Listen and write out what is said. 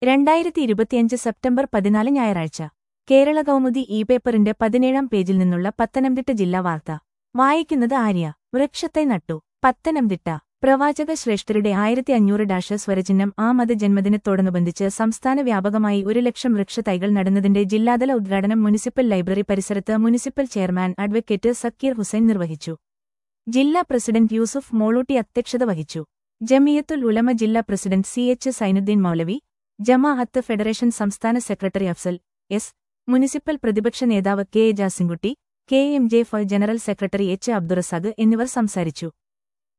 രണ്ടായിരത്തി ഇരുപത്തിയഞ്ച് സെപ്റ്റംബർ പതിനാല് ഞായറാഴ്ച കേരള കൗമുദി ഇ പേപ്പറിന്റെ പതിനേഴാം പേജിൽ നിന്നുള്ള പത്തനംതിട്ട ജില്ലാ വാർത്ത വായിക്കുന്നത് ആര്യ വൃക്ഷത്തെ നട്ടു പത്തനംതിട്ട പ്രവാചക ശ്രേഷ്ഠരുടെ ആയിരത്തി അഞ്ഞൂറ് ഡാഷ് സ്വരചിഹ്നം ആ മത ജന്മദിനത്തോടനുബന്ധിച്ച് സംസ്ഥാന വ്യാപകമായി ഒരു ലക്ഷം വൃക്ഷത്തൈകൾ നടുന്നതിന്റെ ജില്ലാതല ഉദ്ഘാടനം മുനിസിപ്പൽ ലൈബ്രറി പരിസരത്ത് municipal chairman advocate Zakir Hussain നിർവഹിച്ചു ജില്ലാ പ്രസിഡന്റ് യൂസുഫ് മോളൂട്ടി അധ്യക്ഷത വഹിച്ചു ജമിയത്തുൽ ഉലമ ജില്ലാ president C H Zainuddin Moulavi Jamaat federation സംസ്ഥാന സെക്രട്ടറി അഫ്സൽ എസ് മുനിസിപ്പൽ പ്രതിപക്ഷ നേതാവ് K A Jasinkutty K M J ഫ ജനറൽ സെക്രട്ടറി എച്ച് അബ്ദുറസാഖ് എന്നിവർ സംസാരിച്ചു